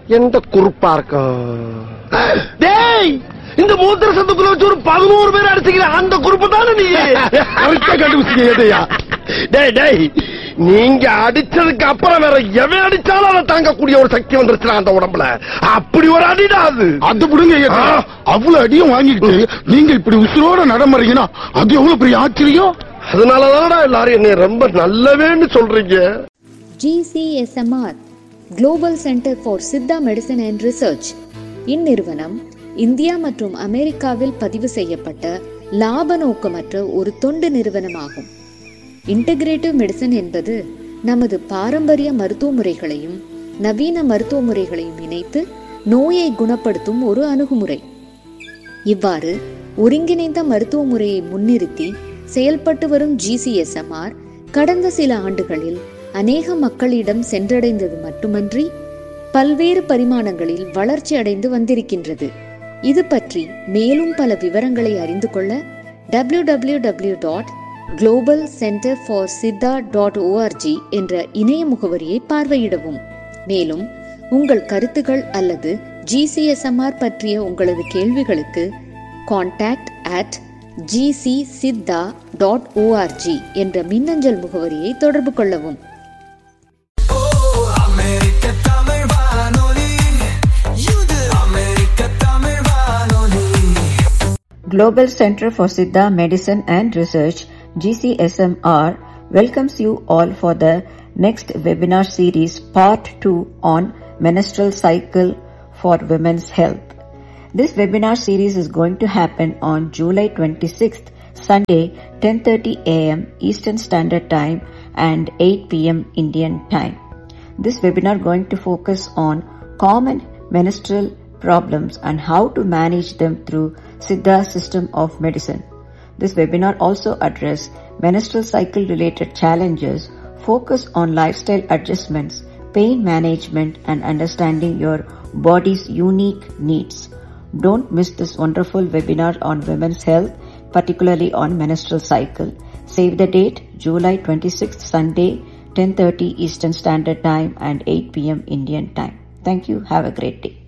எந்த குறுப்பா இருக்கும் டேய் இந்த மூத்திர சத்துக்குள்ள வச்சு ஒரு பதினோரு பேர் அடிச்சுக்கிற அந்த குறுப்பு தானே நீ கரெக்டா கண்டுபிடிச்சீங்க எதையா டேய் டேய் நீங்க அடிச்சதுக்கு அப்புறம் வேற எவன் அடிச்சாலும் அதை தாங்கக்கூடிய ஒரு சக்தி வந்துருச்சுடா அந்த உடம்புல அப்படி ஒரு அடிடா அது அது விடுங்க ஐயா. ஆ. அவ்வளவு அடியும் வாங்கிட்டு நீங்க இப்படி உசுரோட நடமறீங்கன்னா அது எவ்வளவு பெரிய ஆச்சரியம் அதனாலதானடா எல்லாரும் என்னை ரொம்ப நல்லவேன்னு சொல்றீங்க GCSMR global centre for Siddha medicine and research இந்நிறுவனம் இந்தியா மற்றும் அமெரிக்காவில் பதிவு செய்யப்பட்ட லாப நோக்கமற்ற ஒரு தொண்டு நிறுவனமாகும் இன்டகிரேட்டிவ் மெடிசன் என்பது நமது பாரம்பரிய மருத்துவ முறைகளையும் நவீன மருத்துவ முறைகளையும் இணைத்து நோயை குணப்படுத்தும் ஒரு அணுகுமுறை இவ்வாறு ஒருங்கிணைந்த மருத்துவ முறையை முன்னிறுத்தி செயல்பட்டு வரும் ஜிசிஎஸ்எம்ஆர் கடந்த சில ஆண்டுகளில் அநேக மக்களிடம் சென்றடைந்தது மட்டுமன்றி பல்வேறு பரிமாணங்களில் வளர்ச்சி அடைந்து வந்திருக்கின்றது இது பற்றி மேலும் பல விவரங்களை அறிந்து கொள்ள W W W dot global centre for Siddha dot ORG என்ற இணைய முகவரியை பார்வையிடவும் மேலும் உங்கள் கருத்துகள் அல்லது ஜிசிஎஸ்எம்ஆர் பற்றிய உங்களது கேள்விகளுக்கு contact at GC Siddha dot ORG என்ற மின்னஞ்சல் முகவரியை தொடர்பு கொள்ளவும் அமெரிக்க தமிழ் வானொலி இது அமெரிக்க தமிழ் வானொலி Global Center for Siddha Medicine and Research, GCSMR, welcomes you all for the next webinar series, Part 2 on menstrual cycle for women's health. This webinar series is going to happen on July 26th, Sunday, 10:30 a.m. Eastern Standard Time and 8 p.m. Indian Time. This webinar going to focus on common menstrual problems and how to manage them through Siddha system of medicine. This webinar also address menstrual cycle related challenges, focus on lifestyle adjustments, pain management and understanding your body's unique needs. Don't miss this wonderful webinar on women's health, particularly on menstrual cycle. Save the date, July 26th, Sunday, 10.30 Eastern Standard Time and 8 p.m. Indian Time. Thank you. Have a great day.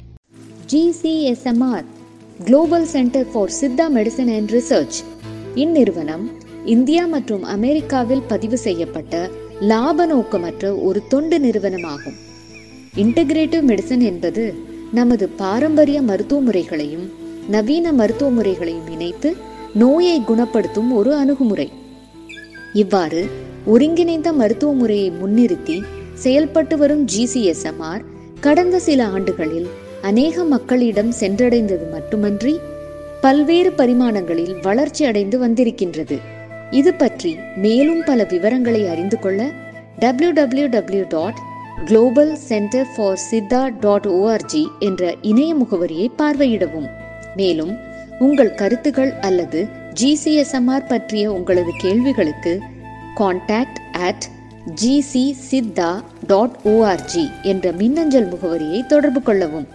GCSMR global centre for Siddha medicine and research இந்நிறுவனம் India மற்றும் அமெரிக்காவில் பதிவு செய்யப்பட்ட லாப நோக்கமற்ற ஒரு தொண்டு நிறுவனமாகும் integrative medicine என்பது நமது பாரம்பரிய மருத்துவ முறைகளையும் நவீன மருத்துவ முறைகளையும் இணைத்து நோயை குணப்படுத்தும் ஒரு அணுகுமுறை இவ்வாறு ஒருங்கிணைந்த மருத்துவ முறையை முன்னிறுத்தி செயல்பட்டு வரும் ஜிசிஎஸ்எம்ஆர் கடந்த சில ஆண்டுகளில் அநேக மக்களிடம் சென்றடைந்தது மட்டுமன்றி பல்வேறு பரிமாணங்களில் வளர்ச்சி அடைந்து வந்திருக்கின்றது இது பற்றி மேலும் பல விவரங்களை அறிந்து கொள்ள W W W dot global centre for Siddha dot ORG என்ற இணைய முகவரியை பார்வையிடவும் மேலும் உங்கள் கருத்துகள் அல்லது ஜிசிஎஸ்எம்ஆர் பற்றிய உங்களது கேள்விகளுக்கு contact at GC Siddha dot ORG என்ற மின்னஞ்சல் முகவரியை தொடர்பு கொள்ளவும்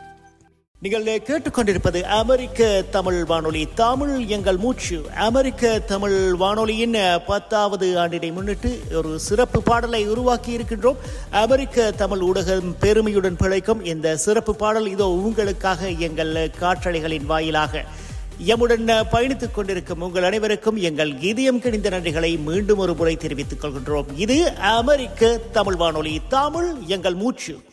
நீங்கள் கேட்டுக்கொண்டிருப்பது அமெரிக்க தமிழ் வானொலி தமிழ் எங்கள் மூச்சு அமெரிக்க தமிழ் வானொலியின் பத்தாவது ஆண்டினை முன்னிட்டு ஒரு சிறப்பு பாடலை உருவாக்கி இருக்கின்றோம் அமெரிக்க தமிழ் ஊடகம் பெருமையுடன் பிழைக்கும் இந்த சிறப்பு பாடல் இதோ உங்களுக்காக எங்கள் காற்றலைகளின் வாயிலாக எம்முடன் பயணித்துக் கொண்டிருக்கும் உங்கள் அனைவருக்கும் எங்கள் இதயம் கிணிந்த நன்றிகளை மீண்டும் ஒரு முறை தெரிவித்துக் கொள்கின்றோம் இது அமெரிக்க தமிழ் வானொலி தமிழ் எங்கள் மூச்சு